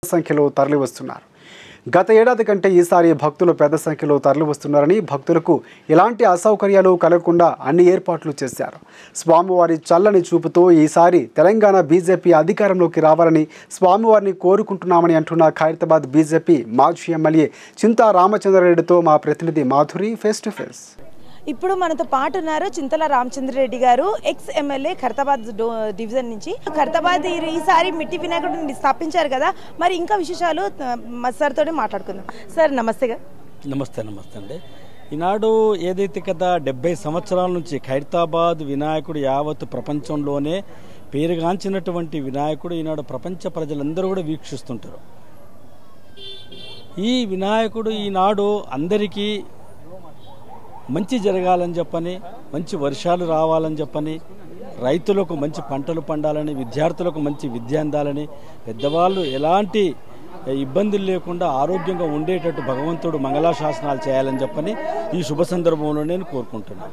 సంఖ్యలో తరలివస్తున్నారు గత ఏడాది కంటే ఈసారి భక్తులు పెద్ద సంఖ్యలో తరలివస్తున్నారని భక్తులకు ఎలాంటి అసౌకర్యాలు కలగకుండా అన్ని ఏర్పాట్లు చేశారు స్వామివారి చల్లని చూపుతో ఈసారి తెలంగాణ బీజేపీ అధికారంలోకి రావాలని స్వామివారిని కోరుకుంటున్నామని అంటున్న ఖైరతాబాద్ బీజేపీ మాజీ ఎమ్మెల్యే చింతా రామచంద్రారెడ్డితో మా ప్రతినిధి మాధురి ఫేస్ టు ఫేస్ ఇప్పుడు మనతో పాటు ఉన్నారు చింతల రామచంద్రరెడ్డి గారు ఎక్స్ ఎమ్మెల్యే ఖైరతాబాద్ డో- డివిజన్ నుంచి ఖైరతాబాద్ ఈ- ఈసారి మిట్టి వినాయకుడిని స్థాపించారు కదా మరి ఇంకా విశేషాలు ఆ, సార్ తోనే మాట్లాడుకుందాం సార్ నమస్తే గా- నమస్తే నమస్తే అండి ఈనాడు ఏదైతే కదా డెబ్బై సంవత్సరాల నుంచి ఖైరతాబాద్ వినాయకుడు యావత్ ప్రపంచంలోనే పేరుగాంచినటువంటి వినాయకుడు ఈనాడు ప్రపంచ ప్రజలందరూ కూడా వీక్షిస్తుంటారు ఈ వినాయకుడు ఈనాడు అందరికీ మంచి జరగాలని చెప్పని మంచి వర్షాలు రావాలని చెప్పని రైతులకు మంచి పంటలు పండాలని విద్యార్థులకు మంచి విద్య అందాలని పెద్దవాళ్ళు ఎలాంటి ఇబ్బందులు లేకుండా ఆరోగ్యంగా ఉండేటట్టు భగవంతుడు మంగళాశాసనాలు చేయాలని చెప్పని ఈ శుభ సందర్భంలో నేను కోరుకుంటున్నాను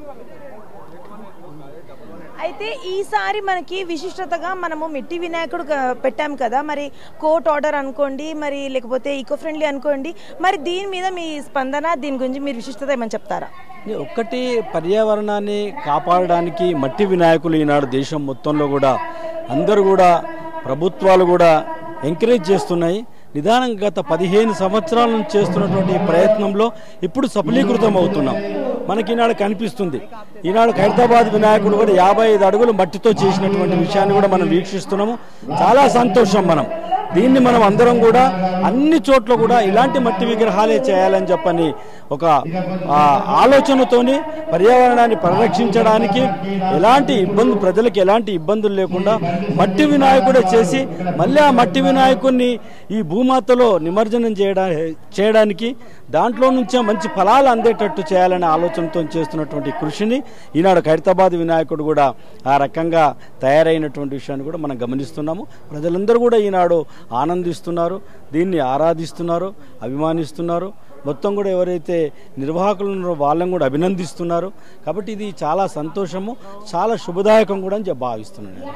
అయితే ఈసారి మనకి విశిష్టతగా మనము మిట్టి వినాయకుడు క- పెట్టాం కదా మరి కోర్ట్ ఆర్డర్ అనుకోండి మరి లేకపోతే ఈకో ఫ్రెండ్లీ అనుకోండి మరి దీని మీద మీ స్పందన దీని గురించి మీరు విశిష్టత ఏమని చెప్తారా ఒక్కటి పర్యావరణాన్ని కాపాడడానికి మట్టి వినాయకులు ఈనాడు దేశం మొత్తంలో కూడా అందరూ కూడా ప్రభుత్వాలు కూడా ఎంకరేజ్ చేస్తున్నాయి నిదానం గత పదిహేను సంవత్సరాల నుంచి చేస్తున్నటువంటి ఈ ప్రయత్నంలో ఇప్పుడు సఫలీకృతం అవుతున్నాం మనకి ఈనాడు కనిపిస్తుంది ఈనాడు ఖైరతాబాద్ వినాయకుడు కూడా యాభై ఐదు అడుగులు మట్టితో చేసినటువంటి విషయాన్ని కూడా మనం వీక్షిస్తున్నాము చాలా సంతోషం మనం దీన్ని మనం అందరం కూడా అన్ని చోట్ల కూడా ఇలాంటి మట్టి విగ్రహాలే చేయాలని చెప్పని ఒక ఆ, ఆలోచనతోని పర్యావరణాన్ని పరిరక్షించడానికి ఎలాంటి ఇబ్బంది ప్రజలకు ఎలాంటి ఇబ్బందులు లేకుండా మట్టి వినాయకుడే చేసి మళ్ళీ ఆ మట్టి వినాయకుడిని ఈ భూమాతలో నిమజ్జనం చేయడా చేయడానికి దాంట్లో నుంచే మంచి ఫలాలు అందేటట్టు చేయాలనే ఆలోచనతో చేస్తున్నటువంటి కృషిని ఈనాడు ఖైరతాబాద్ వినాయకుడు కూడా ఆ రకంగా తయారైనటువంటి విషయాన్ని కూడా మనం గమనిస్తున్నాము ప్రజలందరూ కూడా ఈనాడు ఆనందిస్తున్నారు దీన్ని ఆరాధిస్తున్నారు అభిమానిస్తున్నారు మొత్తం కూడా ఎవరైతే నిర్వాహకులు ఉన్నారో వాళ్ళని కూడా అభినందిస్తున్నారు కాబట్టి ఇది చాలా సంతోషము చాలా శుభదాయకం కూడా అని చెప్పి భావిస్తున్నాను నేను.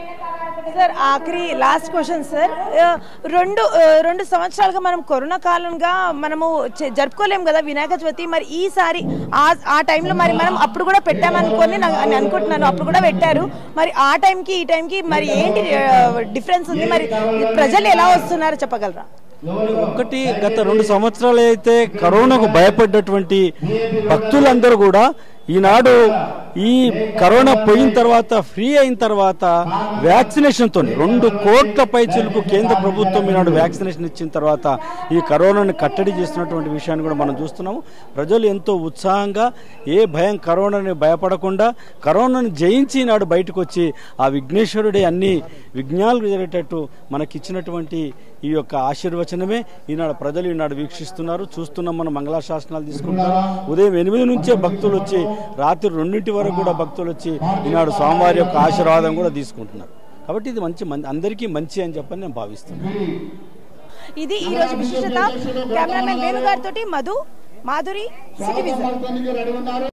సార్ ఆఖరి లాస్ట్ క్వశ్చన్ సార్ ఆ, రెండు ఆ, రెండు సంవత్సరాలుగా మనం కరోనా కాలంగా మనము చే- జరుపుకోలేం కదా వినాయక చవితి మరి ఈసారి ఆ ఆ టైంలో మరి మనం అప్పుడు కూడా పెట్టామనుకొని నా- నేను అనుకుంటున్నాను అప్పుడు కూడా పెట్టారు మరి ఆ టైంకి ఈ టైంకి మరి ఏంటి డిఫరెన్స్ ఉంది మరి ప్రజలు ఎలా వస్తున్నారో చెప్పగలరా ఒకటి గత రెండు సంవత్సరాలు అయితే కరోనాకు భయపడ్డటువంటి భక్తులందరూ కూడా ఈనాడు ఈ కరోనా పోయిన తర్వాత ఫ్రీ అయిన తర్వాత వ్యాక్సినేషన్తో రెండు కోట్ల పైచలకు కేంద్ర ప్రభుత్వం ఈనాడు వ్యాక్సినేషన్ ఇచ్చిన తర్వాత ఈ కరోనాను కట్టడి చేస్తున్నటువంటి విషయాన్ని కూడా మనం చూస్తున్నాము ప్రజలు ఎంతో ఉత్సాహంగా ఏ భయం కరోనాని భయపడకుండా కరోనాను జయించి ఈనాడు బయటకు వచ్చి ఆ విఘ్నేశ్వరుడే అన్ని విజ్ఞానాలు జరిగేటట్టు మనకిచ్చినటువంటి ఈ యొక్క ఆశీర్వచనమే ఈనాడు ప్రజలు ఈనాడు వీక్షిస్తున్నారు చూస్తున్నాం మనం మంగళాశాసనాలు తీసుకుంటున్నారు ఉదయం ఎనిమిది నుంచే భక్తులు వచ్చి రాత్రి రెండింటి వరకు కూడా భక్తులు వచ్చి ఈనాడు స్వామివారి యొక్క ఆశీర్వాదం కూడా తీసుకుంటున్నారు కాబట్టి ఇది మంచి మం- అందరికీ మంచి అని చెప్పని నేను భావిస్తున్నాను ఇది ఈ రోజు విశిష్టత కెమెరామెన్ వేణుగారితోటి మధు మాధురి సిటీ విజన్